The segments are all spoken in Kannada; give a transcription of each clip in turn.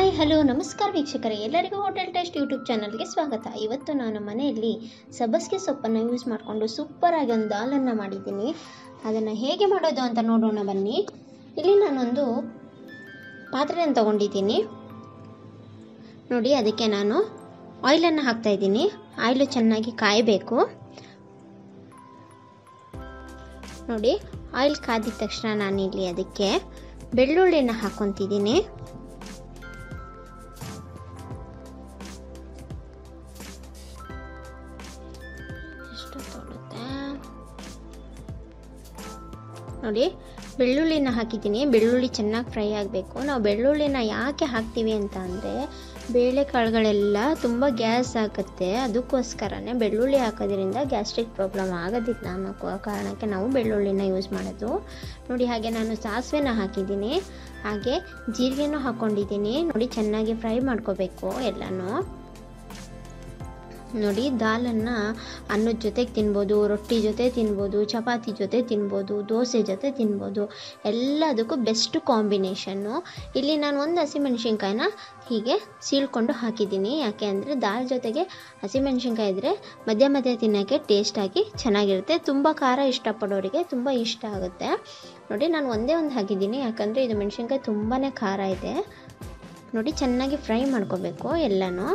ಹಾಯ್ ಹಲೋ ನಮಸ್ಕಾರ ವೀಕ್ಷಕರೇ ಎಲ್ಲರಿಗೂ ಹೋಟೆಲ್ ಟೇಸ್ಟ್ ಯೂಟ್ಯೂಬ್ ಚಾನಲ್ಗೆ ಸ್ವಾಗತ ಇವತ್ತು ನಾನು ಮನೆಯಲ್ಲಿ ಸಬ್ಬಸಿಗೆ ಸೊಪ್ಪನ್ನು ಯೂಸ್ ಮಾಡಿಕೊಂಡು ಸೂಪರಾಗಿ ಒಂದು ದಾಲನ್ನು ಮಾಡಿದ್ದೀನಿ ಅದನ್ನು ಹೇಗೆ ಮಾಡೋದು ಅಂತ ನೋಡೋಣ ಬನ್ನಿ ಇಲ್ಲಿ ನಾನೊಂದು ಪಾತ್ರೆಯನ್ನು ತಗೊಂಡಿದ್ದೀನಿ ನೋಡಿ ಅದಕ್ಕೆ ನಾನು ಆಯಿಲನ್ನು ಹಾಕ್ತಾಯಿದ್ದೀನಿ ಆಯಿಲು ಚೆನ್ನಾಗಿ ಕಾಯಬೇಕು ನೋಡಿ ಆಯಿಲ್ ಕಾದಿದ ತಕ್ಷಣ ನಾನಿಲ್ಲಿ ಅದಕ್ಕೆ ಬೆಳ್ಳುಳ್ಳಿನ ಹಾಕ್ಕೊತಿದ್ದೀನಿ ಎಷ್ಟು ತೊಳುತ್ತೆ ನೋಡಿ ಬೆಳ್ಳುಳ್ಳಿನ ಹಾಕಿದ್ದೀನಿ ಬೆಳ್ಳುಳ್ಳಿ ಚೆನ್ನಾಗಿ ಫ್ರೈ ಆಗಬೇಕು ನಾವು ಬೆಳ್ಳುಳ್ಳಿನ ಯಾಕೆ ಹಾಕ್ತೀವಿ ಅಂತ ಅಂದರೆ ಬೇಳೆಕಾಳುಗಳೆಲ್ಲ ತುಂಬ ಗ್ಯಾಸ್ ಆಗುತ್ತೆ ಅದಕ್ಕೋಸ್ಕರನೇ ಬೆಳ್ಳುಳ್ಳಿ ಹಾಕೋದ್ರಿಂದ ಗ್ಯಾಸ್ಟ್ರಿಕ್ ಪ್ರಾಬ್ಲಮ್ ಆಗೋದಿಲ್ಲ ಅನ್ನೋ ಕಾರಣಕ್ಕೆ ನಾವು ಬೆಳ್ಳುಳ್ಳಿನ ಯೂಸ್ ಮಾಡೋದು ನೋಡಿ ಹಾಗೆ ನಾನು ಸಾಸಿವೆನ ಹಾಕಿದ್ದೀನಿ ಹಾಗೆ ಜೀರಿಗೆನೂ ಹಾಕ್ಕೊಂಡಿದ್ದೀನಿ ನೋಡಿ ಚೆನ್ನಾಗಿ ಫ್ರೈ ಮಾಡ್ಕೋಬೇಕು ಎಲ್ಲನೂ ನೋಡಿ ದಾಲನ್ನು ಅನ್ನದ ಜೊತೆಗೆ ತಿನ್ಬೋದು ರೊಟ್ಟಿ ಜೊತೆ ತಿನ್ಬೋದು ಚಪಾತಿ ಜೊತೆ ತಿನ್ಬೋದು ದೋಸೆ ಜೊತೆ ತಿನ್ಬೋದು ಎಲ್ಲದಕ್ಕೂ ಬೆಸ್ಟ್ ಕಾಂಬಿನೇಷನ್ನು ಇಲ್ಲಿ ನಾನು ಒಂದು ಹಸಿಮೆಣ್ಸಿನ್ಕಾಯಿನ ಹೀಗೆ ಸೀಳ್ಕೊಂಡು ಹಾಕಿದ್ದೀನಿ ಯಾಕೆ ಅಂದರೆ ದಾಲ್ ಜೊತೆಗೆ ಹಸಿಮೆಣ್ಸಿನ್ಕಾಯಿ ಇದ್ದರೆ ಮಧ್ಯ ಮಧ್ಯ ತಿನ್ನೋಕ್ಕೆ ಟೇಸ್ಟಾಗಿ ಚೆನ್ನಾಗಿರುತ್ತೆ ತುಂಬ ಖಾರ ಇಷ್ಟಪಡೋರಿಗೆ ತುಂಬ ಇಷ್ಟ ಆಗುತ್ತೆ ನೋಡಿ ನಾನು ಒಂದೇ ಒಂದು ಹಾಕಿದ್ದೀನಿ ಯಾಕಂದರೆ ಇದು ಮೆಣಸಿನ್ಕಾಯಿ ತುಂಬಾ ಖಾರ ಇದೆ ನೋಡಿ ಚೆನ್ನಾಗಿ ಫ್ರೈ ಮಾಡ್ಕೋಬೇಕು ಎಲ್ಲನೂ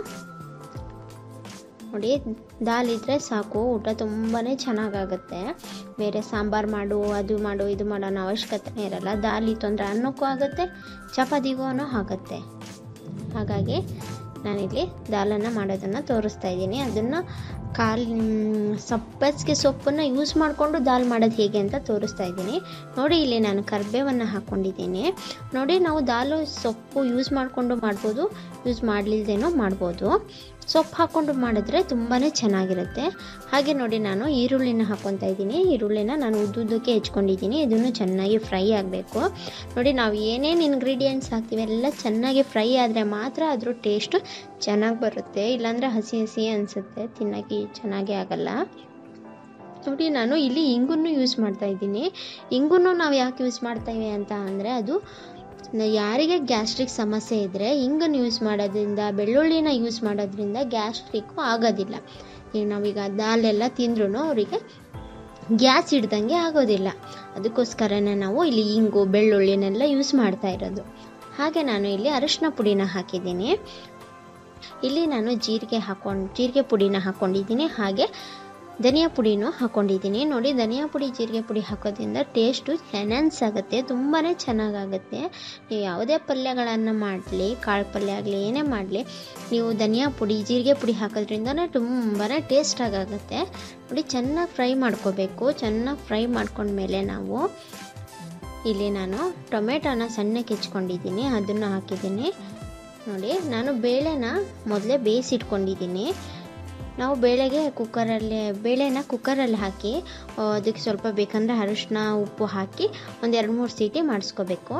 ನೋಡಿ ದಾಲ್ ಇದ್ದರೆ ಸಾಕು ಊಟ ತುಂಬಾ ಚೆನ್ನಾಗಾಗುತ್ತೆ ಬೇರೆ ಸಾಂಬಾರು ಮಾಡು ಅದು ಮಾಡು ಇದು ಮಾಡೋ ಅನ್ನೋ ಅವಶ್ಯಕತೆ ಇರಲ್ಲ ದಾಲ್ ಇತ್ತು ಅಂದರೆ ಅನ್ನಕ್ಕೂ ಆಗುತ್ತೆ ಚಪಾತಿಗೂ ಆಗುತ್ತೆ ಹಾಗಾಗಿ ನಾನಿಲ್ಲಿ ದಾಲನ್ನು ಮಾಡೋದನ್ನು ತೋರಿಸ್ತಾ ಇದ್ದೀನಿ ಅದನ್ನು ಕಾಲು ಸಬ್ಬಸಿಗೆ ಸೊಪ್ಪನ್ನು ಯೂಸ್ ಮಾಡಿಕೊಂಡು ದಾಲ್ ಮಾಡೋದು ಹೇಗೆ ಅಂತ ತೋರಿಸ್ತಾ ಇದ್ದೀನಿ ನೋಡಿ ಇಲ್ಲಿ ನಾನು ಕರ್ಬೇವನ್ನು ಹಾಕ್ಕೊಂಡಿದ್ದೀನಿ ನೋಡಿ ನಾವು ದಾಲು ಸೊಪ್ಪು ಯೂಸ್ ಮಾಡಿಕೊಂಡು ಮಾಡ್ಬೋದು ಯೂಸ್ ಮಾಡಲಿಲ್ದೇನೋ ಮಾಡ್ಬೋದು ಸೊಪ್ಪು ಹಾಕ್ಕೊಂಡು ಮಾಡಿದ್ರೆ ತುಂಬಾ ಚೆನ್ನಾಗಿರುತ್ತೆ ಹಾಗೆ ನೋಡಿ ನಾನು ಈರುಳ್ಳಿನ ಹಾಕ್ಕೊತಾ ಇದ್ದೀನಿ ಈರುಳ್ಳಿನ ನಾನು ಉದ್ದುದ್ದಕ್ಕೆ ಹೆಚ್ಕೊಂಡಿದ್ದೀನಿ ಇದನ್ನು ಚೆನ್ನಾಗಿ ಫ್ರೈ ಆಗಬೇಕು ನೋಡಿ ನಾವು ಏನೇನು ಇಂಗ್ರೀಡಿಯೆಂಟ್ಸ್ ಹಾಕ್ತೀವಿ ಎಲ್ಲ ಚೆನ್ನಾಗಿ ಫ್ರೈ ಆದರೆ ಮಾತ್ರ ಅದ್ರ ಟೇಸ್ಟು ಚೆನ್ನಾಗಿ ಬರುತ್ತೆ ಇಲ್ಲಾಂದರೆ ಹಸಿ ಹಸಿ ಅನಿಸುತ್ತೆ ತಿನ್ನೋಕ್ಕೆ ಚೆನ್ನಾಗೇ ಆಗಲ್ಲ ನೋಡಿ ನಾನು ಇಲ್ಲಿ ಇಂಗನ್ನು ಯೂಸ್ ಮಾಡ್ತಾ ಇದ್ದೀನಿ ಇಂಗನ್ನು ನಾವು ಯಾಕೆ ಯೂಸ್ ಮಾಡ್ತಾಯಿವೆ ಅಂತ ಅಂದರೆ ಅದು ಯಾರಿಗೆ ಗ್ಯಾಸ್ಟ್ರಿಕ್ ಸಮಸ್ಯೆ ಇದ್ದರೆ ಇಂಗನ್ನು ಯೂಸ್ ಮಾಡೋದ್ರಿಂದ ಬೆಳ್ಳುಳ್ಳಿನ ಯೂಸ್ ಮಾಡೋದ್ರಿಂದ ಗ್ಯಾಸ್ಟ್ರಿಕ್ಕು ಆಗೋದಿಲ್ಲ ಈಗ ನಾವೀಗ ದಾಲೆಲ್ಲ ತಿಂದ್ರೂ ಅವರಿಗೆ ಗ್ಯಾಸ್ ಹಿಡ್ದಂಗೆ ಆಗೋದಿಲ್ಲ ಅದಕ್ಕೋಸ್ಕರನೇ ನಾವು ಇಲ್ಲಿ ಇಂಗು ಬೆಳ್ಳುಳ್ಳಿನೆಲ್ಲ ಯೂಸ್ ಮಾಡ್ತಾ ಇರೋದು ಹಾಗೆ ನಾನು ಇಲ್ಲಿ ಅರಿಶಿನ ಪುಡಿನ ಹಾಕಿದ್ದೀನಿ ಇಲ್ಲಿ ನಾನು ಜೀರಿಗೆ ಹಾಕೊಂಡು ಜೀರಿಗೆ ಪುಡಿನ ಹಾಕ್ಕೊಂಡಿದ್ದೀನಿ ಹಾಗೆ ಧನಿಯಾ ಪುಡಿನೂ ಹಾಕ್ಕೊಂಡಿದ್ದೀನಿ ನೋಡಿ ಧನಿಯಾ ಪುಡಿ ಜೀರಿಗೆ ಪುಡಿ ಹಾಕೋದ್ರಿಂದ ಟೇಸ್ಟು ಎನ್ಹಾನ್ಸ್ ಆಗುತ್ತೆ ತುಂಬಾ ಚೆನ್ನಾಗಾಗುತ್ತೆ ನೀವು ಯಾವುದೇ ಪಲ್ಯಗಳನ್ನು ಮಾಡಲಿ ಕಾಳು ಪಲ್ಯ ಆಗಲಿ ಏನೇ ಮಾಡಲಿ ನೀವು ಧನಿಯಾ ಪುಡಿ ಜೀರಿಗೆ ಪುಡಿ ಹಾಕೋದ್ರಿಂದನೇ ತುಂಬಾ ಟೇಸ್ಟಾಗುತ್ತೆ ನೋಡಿ ಚೆನ್ನಾಗಿ ಫ್ರೈ ಮಾಡ್ಕೋಬೇಕು ಚೆನ್ನಾಗಿ ಫ್ರೈ ಮಾಡ್ಕೊಂಡ್ಮೇಲೆ ನಾವು ಇಲ್ಲಿ ನಾನು ಟೊಮೆಟೊನ ಸಣ್ಣಕ್ಕೆ ಹೆಚ್ಕೊಂಡಿದ್ದೀನಿ ಅದನ್ನು ಹಾಕಿದ್ದೀನಿ ನೋಡಿ ನಾನು ಬೇಳೆನ ಮೊದಲೇ ಬೇಯಿಸಿಟ್ಕೊಂಡಿದ್ದೀನಿ ನಾವು ಬೇಳೆಗೆ ಕುಕ್ಕರಲ್ಲಿ ಬೇಳೆನ ಕುಕ್ಕರಲ್ಲಿ ಹಾಕಿ ಅದಕ್ಕೆ ಸ್ವಲ್ಪ ಬೇಕಂದರೆ ಅರಿಶಿನ ಉಪ್ಪು ಹಾಕಿ ಒಂದು ಎರಡು ಮೂರು ಸೀಟಿ ಮಾಡಿಸ್ಕೋಬೇಕು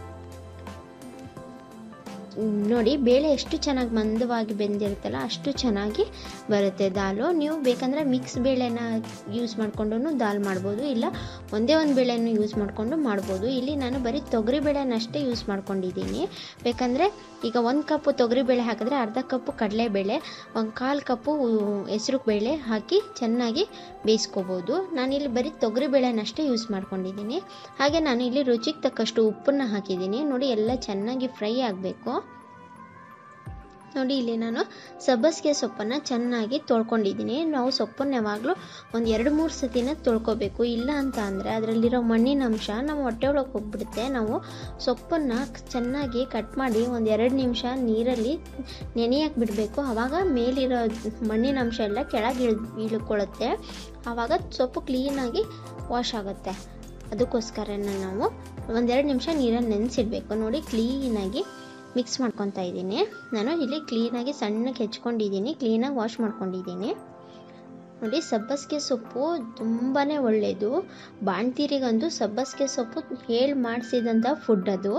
ನೋಡಿ ಬೇಳೆ ಎಷ್ಟು ಚೆನ್ನಾಗಿ ಮಂದವಾಗಿ ಬೆಂದಿರುತ್ತಲ್ಲ ಅಷ್ಟು ಚೆನ್ನಾಗಿ ಬರುತ್ತೆ ದಾಲು ನೀವು ಬೇಕಂದರೆ ಮಿಕ್ಸ್ ಬೇಳೆನ ಯೂಸ್ ಮಾಡಿಕೊಂಡು ದಾಲ್ ಮಾಡ್ಬೋದು ಇಲ್ಲ ಒಂದೇ ಒಂದು ಬೇಳೆನೂ ಯೂಸ್ ಮಾಡಿಕೊಂಡು ಮಾಡ್ಬೋದು ಇಲ್ಲಿ ನಾನು ಬರೀ ತೊಗರಿ ಬೇಳೆನಷ್ಟೇ ಯೂಸ್ ಮಾಡ್ಕೊಂಡಿದ್ದೀನಿ ಬೇಕಂದರೆ ಈಗ ಒಂದು ಕಪ್ಪು ತೊಗರಿ ಬೇಳೆ ಹಾಕಿದ್ರೆ ಅರ್ಧ ಕಪ್ಪು ಕಡಲೆಬೇಳೆ ಒಂದು ಕಾಲು ಕಪ್ಪು ಹೆಸ್ರು ಬೇಳೆ ಹಾಕಿ ಚೆನ್ನಾಗಿ ಬೇಯಿಸ್ಕೋಬೋದು ನಾನಿಲ್ಲಿ ಬರೀ ತೊಗರಿ ಬೇಳೆನಷ್ಟೇ ಯೂಸ್ ಮಾಡ್ಕೊಂಡಿದ್ದೀನಿ ಹಾಗೆ ನಾನು ಇಲ್ಲಿ ರುಚಿಗೆ ತಕ್ಕಷ್ಟು ಉಪ್ಪನ್ನು ಹಾಕಿದ್ದೀನಿ ನೋಡಿ ಎಲ್ಲ ಚೆನ್ನಾಗಿ ಫ್ರೈ ಆಗಬೇಕು ನೋಡಿ ಇಲ್ಲಿ ನಾನು ಸಬ್ಬಸಿಗೆ ಸೊಪ್ಪನ್ನು ಚೆನ್ನಾಗಿ ತೊಳ್ಕೊಂಡಿದ್ದೀನಿ ನಾವು ಸೊಪ್ಪನ್ನು ಯಾವಾಗಲೂ ಒಂದು ಎರಡು ಮೂರು ಸತಿನ ತೊಳ್ಕೊಬೇಕು ಇಲ್ಲ ಅಂತ ಅಂದರೆ ಅದರಲ್ಲಿರೋ ಮಣ್ಣಿನ ಅಂಶ ನಮ್ಮ ಹೊಟ್ಟೆ ಒಳಗೆ ಹೋಗ್ಬಿಡುತ್ತೆ ನಾವು ಸೊಪ್ಪನ್ನು ಚೆನ್ನಾಗಿ ಕಟ್ ಮಾಡಿ ಒಂದು ಎರಡು ನಿಮಿಷ ನೀರಲ್ಲಿ ನೆನೆಯಕ್ಕೆ ಬಿಡಬೇಕು ಆವಾಗ ಮೇಲಿರೋ ಮಣ್ಣಿನ ಅಂಶ ಎಲ್ಲ ಕೆಳಗೆ ಇಳ್ ಇಳ್ಕೊಳ್ಳುತ್ತೆ ಆವಾಗ ಸೊಪ್ಪು ಕ್ಲೀನಾಗಿ ವಾಶ್ ಆಗುತ್ತೆ ಅದಕ್ಕೋಸ್ಕರನೇ ನಾವು ಒಂದೆರಡು ನಿಮಿಷ ನೀರಲ್ಲಿ ನೆನೆಸಿಡ್ಬೇಕು ನೋಡಿ ಕ್ಲೀನಾಗಿ ಮಿಕ್ಸ್ ಮಾಡ್ಕೊತಾ ಇದ್ದೀನಿ ನಾನು ಇಲ್ಲಿ ಕ್ಲೀನಾಗಿ ಸಣ್ಣಕ್ಕೆ ಹೆಚ್ಕೊಂಡಿದ್ದೀನಿ ಕ್ಲೀನಾಗಿ ವಾಶ್ ಮಾಡ್ಕೊಂಡಿದ್ದೀನಿ ನೋಡಿ ಸಬ್ಬಸಿಗೆ ಸೊಪ್ಪು ತುಂಬಾ ಒಳ್ಳೆಯದು ಬಾಣ್ತೀರಿಗಂತೂ ಸಬ್ಬಸಿಗೆ ಸೊಪ್ಪು ಹೇಳಿ ಮಾಡಿಸಿದಂಥ ಫುಡ್ ಅದು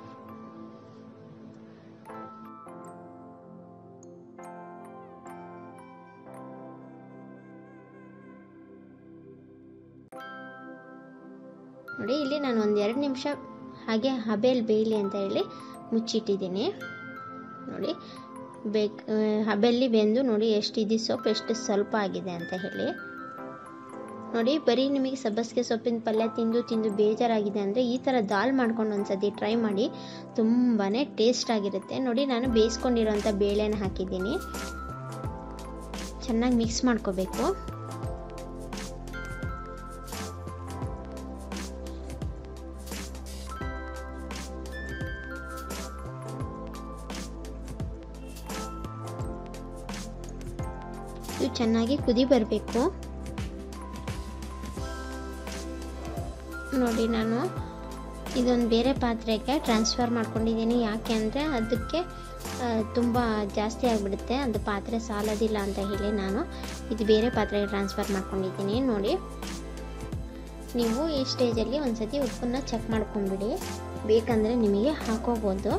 ನೋಡಿ ಇಲ್ಲಿ ನಾನು ಒಂದು ಎರಡು ನಿಮಿಷ ಹಾಗೆ ಹಬೇಲ್ ಬೇಯಲಿ ಅಂತ ಹೇಳಿ ಮುಚ್ಚಿಟ್ಟಿದ್ದೀನಿ ನೋಡಿ ಬೇಕ್ ಹಬೆಲ್ಲಿ ಬೆಂದು ನೋಡಿ ಎಷ್ಟು ಇದು ಸೊಪ್ಪು ಎಷ್ಟು ಸ್ವಲ್ಪ ಆಗಿದೆ ಅಂತ ಹೇಳಿ ನೋಡಿ ಬರೀ ನಿಮಗೆ ಸಬ್ಬಸಿಗೆ ಸೊಪ್ಪಿನ ಪಲ್ಯ ತಿಂದು ತಿಂದು ಬೇಜಾರಾಗಿದೆ ಅಂದರೆ ಈ ಥರ ದಾಲ್ ಮಾಡ್ಕೊಂಡು ಒಂದ್ಸತಿ ಟ್ರೈ ಮಾಡಿ ತುಂಬಾ ಟೇಸ್ಟ್ ಆಗಿರುತ್ತೆ ನೋಡಿ ನಾನು ಬೇಯಿಸ್ಕೊಂಡಿರೋಂಥ ಬೇಳೆನ ಹಾಕಿದ್ದೀನಿ ಚೆನ್ನಾಗಿ ಮಿಕ್ಸ್ ಮಾಡ್ಕೋಬೇಕು ಇದು ಚೆನ್ನಾಗಿ ಕುದಿ ಬರಬೇಕು ನೋಡಿ ನಾನು ಇದೊಂದು ಬೇರೆ ಪಾತ್ರೆಗೆ ಟ್ರಾನ್ಸ್ಫರ್ ಮಾಡ್ಕೊಂಡಿದ್ದೀನಿ ಯಾಕೆ ಅಂದರೆ ಅದಕ್ಕೆ ತುಂಬ ಜಾಸ್ತಿ ಆಗಿಬಿಡುತ್ತೆ ಅದು ಪಾತ್ರೆ ಸಾಲೋದಿಲ್ಲ ಅಂತ ಹೇಳಿ ನಾನು ಇದು ಬೇರೆ ಪಾತ್ರೆಗೆ ಟ್ರಾನ್ಸ್ಫರ್ ಮಾಡ್ಕೊಂಡಿದ್ದೀನಿ ನೋಡಿ ನೀವು ಈ ಸ್ಟೇಜಲ್ಲಿ ಒಂದ್ಸತಿ ಉಪ್ಪನ್ನ ಚೆಕ್ ಮಾಡ್ಕೊಂಡ್ಬಿಡಿ ಬೇಕಂದರೆ ನಿಮಗೆ ಹಾಕೋಬೋದು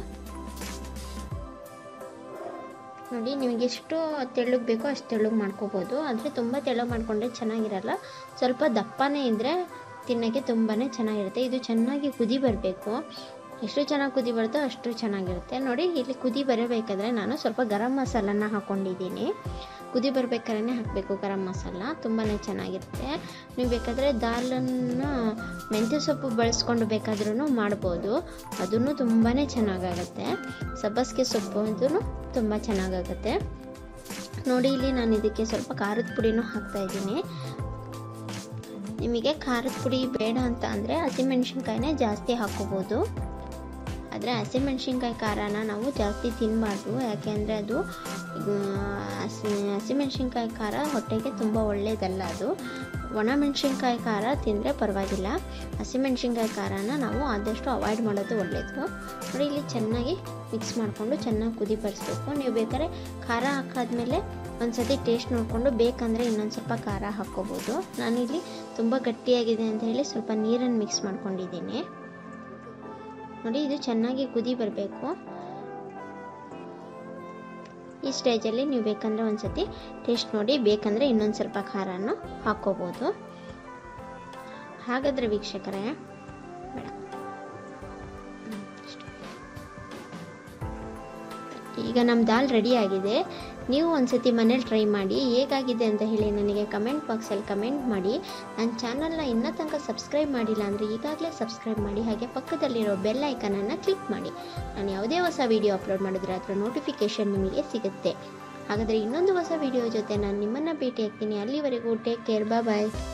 ನೋಡಿ ನಿಮಗೆ ಎಷ್ಟು ತೆಳ್ಳಗೆ ಬೇಕೋ ಅಷ್ಟು ತೆಳ್ಳಗೆ ಮಾಡ್ಕೋಬೋದು ಆದರೆ ತುಂಬ ತೆಳ್ಳಗೆ ಮಾಡ್ಕೊಂಡ್ರೆ ಚೆನ್ನಾಗಿರಲ್ಲ ಸ್ವಲ್ಪ ದಪ್ಪನೇ ಇದ್ದರೆ ತಿನ್ನೋಕ್ಕೆ ತುಂಬಾ ಚೆನ್ನಾಗಿರುತ್ತೆ ಇದು ಚೆನ್ನಾಗಿ ಕುದಿ ಬರಬೇಕು ಎಷ್ಟು ಚೆನ್ನಾಗಿ ಕುದಿ ಬರುತ್ತೋ ಅಷ್ಟು ಚೆನ್ನಾಗಿರುತ್ತೆ ನೋಡಿ ಇಲ್ಲಿ ಕುದಿ ಬರಬೇಕಾದ್ರೆ ನಾನು ಸ್ವಲ್ಪ ಗರಂ ಮಸಾಲನ ಹಾಕ್ಕೊಂಡಿದ್ದೀನಿ ಕುದಿ ಬರ್ಬೇಕಾದ್ರೆ ಹಾಕಬೇಕು ಗರಂ ಮಸಾಲ ತುಂಬಾ ಚೆನ್ನಾಗಿರುತ್ತೆ ನೀವು ಬೇಕಾದರೆ ದಾಲನ್ನು ಮೆಂತ್ಯ ಸೊಪ್ಪು ಬಳಸ್ಕೊಂಡು ಬೇಕಾದ್ರೂ ಮಾಡ್ಬೋದು ಅದನ್ನು ತುಂಬಾ ಚೆನ್ನಾಗಾಗುತ್ತೆ ಸಬ್ಬಸಿಗೆ ಸೊಪ್ಪು ಅದೂ ತುಂಬ ಚೆನ್ನಾಗಾಗುತ್ತೆ ನೋಡಿ ಇಲ್ಲಿ ನಾನು ಇದಕ್ಕೆ ಸ್ವಲ್ಪ ಖಾರದ ಪುಡಿನೂ ಹಾಕ್ತಾಯಿದ್ದೀನಿ ನಿಮಗೆ ಖಾರದ ಪುಡಿ ಬೇಡ ಅಂತ ಅಂದರೆ ಹಸಿಮೆಣ್ಸಿನ್ಕಾಯಿನೇ ಜಾಸ್ತಿ ಹಾಕ್ಕೋಬೋದು ಆದರೆ ಹಸಿಮೆಣ್ಸಿನ್ಕಾಯಿ ಖಾರನ ನಾವು ಜಾಸ್ತಿ ತಿನ್ನಬಾರ್ದು ಯಾಕೆಂದರೆ ಅದು ಹಸಿ ಹಸಿಮೆಣ್ಸಿನ್ಕಾಯಿ ಖಾರ ಹೊಟ್ಟೆಗೆ ತುಂಬ ಒಳ್ಳೆಯದಲ್ಲ ಅದು ಒಣಮೆಣ್ಸಿನ್ಕಾಯಿ ಖಾರ ತಿಂದರೆ ಪರವಾಗಿಲ್ಲ ಹಸಿಮೆಣ್ಸಿನ್ಕಾಯಿ ಖಾರನ ನಾವು ಆದಷ್ಟು ಅವಾಯ್ಡ್ ಮಾಡೋದು ಒಳ್ಳೆಯದು ನೋಡಿ ಇಲ್ಲಿ ಚೆನ್ನಾಗಿ ಮಿಕ್ಸ್ ಮಾಡಿಕೊಂಡು ಚೆನ್ನಾಗಿ ಕುದಿ ಬರಿಸ್ಬೇಕು ನೀವು ಬೇಕಾದ್ರೆ ಖಾರ ಹಾಕಾದ್ಮೇಲೆ ಒಂದು ಸತಿ ಟೇಸ್ಟ್ ನೋಡಿಕೊಂಡು ಬೇಕಂದರೆ ಇನ್ನೊಂದು ಸ್ವಲ್ಪ ಖಾರ ಹಾಕ್ಕೋಬೋದು ನಾನಿಲ್ಲಿ ತುಂಬ ಗಟ್ಟಿಯಾಗಿದೆ ಅಂತ ಹೇಳಿ ಸ್ವಲ್ಪ ನೀರನ್ನು ಮಿಕ್ಸ್ ಮಾಡ್ಕೊಂಡಿದ್ದೀನಿ ನೋಡಿ ಇದು ಚೆನ್ನಾಗಿ ಕುದಿ ಬರಬೇಕು ಈ ಸ್ಟೇಜಲ್ಲಿ ನೀವು ಬೇಕಂದರೆ ಒಂದು ಸತಿ ಟೇಸ್ಟ್ ನೋಡಿ ಬೇಕಂದರೆ ಇನ್ನೊಂದು ಸ್ವಲ್ಪ ಖಾರನ ಹಾಕ್ಕೋಬೋದು ಹಾಗಾದರೆ ವೀಕ್ಷಕರೇ ಬೇಡ ಈಗ ನಮ್ಮ ದಾಲ್ ರೆಡಿ ಆಗಿದೆ ನೀವು ಒಂದ್ಸತಿ ಮನೇಲಿ ಟ್ರೈ ಮಾಡಿ ಹೇಗಾಗಿದೆ ಅಂತ ಹೇಳಿ ನನಗೆ ಕಮೆಂಟ್ ಬಾಕ್ಸಲ್ಲಿ ಕಮೆಂಟ್ ಮಾಡಿ ನನ್ನ ಚಾನಲ್ನ ಇನ್ನೂ ತನಕ ಸಬ್ಸ್ಕ್ರೈಬ್ ಮಾಡಿಲ್ಲ ಅಂದರೆ ಈಗಾಗಲೇ ಸಬ್ಸ್ಕ್ರೈಬ್ ಮಾಡಿ ಹಾಗೆ ಪಕ್ಕದಲ್ಲಿರೋ ಬೆಲ್ ಐಕನನ್ನು ಕ್ಲಿಕ್ ಮಾಡಿ ನಾನು ಯಾವುದೇ ಹೊಸ ವೀಡಿಯೋ ಅಪ್ಲೋಡ್ ಮಾಡಿದ್ರೆ ಅದರ ನೋಟಿಫಿಕೇಷನ್ ನಿಮಗೆ ಸಿಗುತ್ತೆ ಹಾಗಾದರೆ ಇನ್ನೊಂದು ಹೊಸ ವೀಡಿಯೋ ಜೊತೆ ನಾನು ನಿಮ್ಮನ್ನು ಭೇಟಿ ಆಗ್ತೀನಿ ಅಲ್ಲಿವರೆಗೂ ಟೇಕ್ ಕೇರ್ ಬಾಯ್